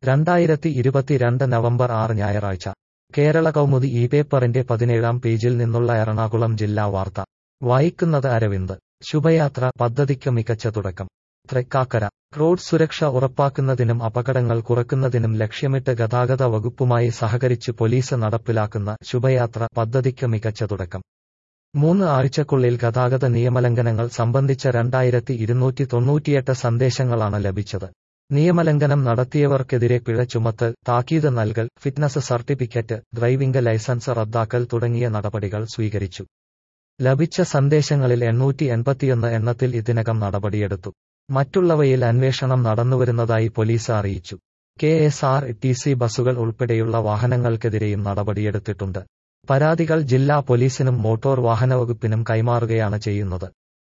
രണ്ടായിരത്തി ഇരുപത്തിരണ്ട് നവംബർ ആറ് ഞായറാഴ്ച കേരള കൗമുദി ഈ പേപ്പറിന്റെ പതിനേഴാം പേജിൽ നിന്നുള്ള എറണാകുളം ജില്ലാ വാർത്ത വായിക്കുന്നത് അരവിന്ദ് ശുഭയാത്ര പദ്ധതിക്ക് മികച്ച തുടക്കം തൃക്കാക്കര റോഡ് സുരക്ഷ ഉറപ്പാക്കുന്നതിനും അപകടങ്ങൾ കുറയ്ക്കുന്നതിനും ലക്ഷ്യമിട്ട് ഗതാഗത വകുപ്പുമായി സഹകരിച്ച് പോലീസ് നടപ്പിലാക്കുന്ന ശുഭയാത്ര പദ്ധതിക്ക് മികച്ച തുടക്കം മൂന്ന് ആഴ്ചക്കുള്ളിൽ ഗതാഗത നിയമലംഘനങ്ങൾ സംബന്ധിച്ച രണ്ടായിരത്തി ഇരുന്നൂറ്റി തൊണ്ണൂറ്റിയെട്ട് സന്ദേശങ്ങളാണ് ലഭിച്ചത് നിയമലംഘനം നടത്തിയവർക്കെതിരെ പിഴ ചുമത്തൽ താക്കീത് നൽകൽ ഫിറ്റ്നസ് സർട്ടിഫിക്കറ്റ് ഡ്രൈവിംഗ് ലൈസൻസ് റദ്ദാക്കൽ തുടങ്ങിയ നടപടികൾ സ്വീകരിച്ചു ലഭിച്ച സന്ദേശങ്ങളിൽ എണ്ണൂറ്റി എൺപത്തിയൊന്ന് എണ്ണത്തിൽ ഇതിനകം നടപടിയെടുത്തു മറ്റുള്ളവയിൽ അന്വേഷണം നടന്നുവരുന്നതായി പോലീസ് അറിയിച്ചു K S R T C ബസുകൾ ഉൾപ്പെടെയുള്ള വാഹനങ്ങൾക്കെതിരെയും നടപടിയെടുത്തിട്ടുണ്ട് പരാതികൾ ജില്ലാ പോലീസിനും മോട്ടോർ വാഹനവകുപ്പിനും കൈമാറുകയാണ് ചെയ്യുന്നത്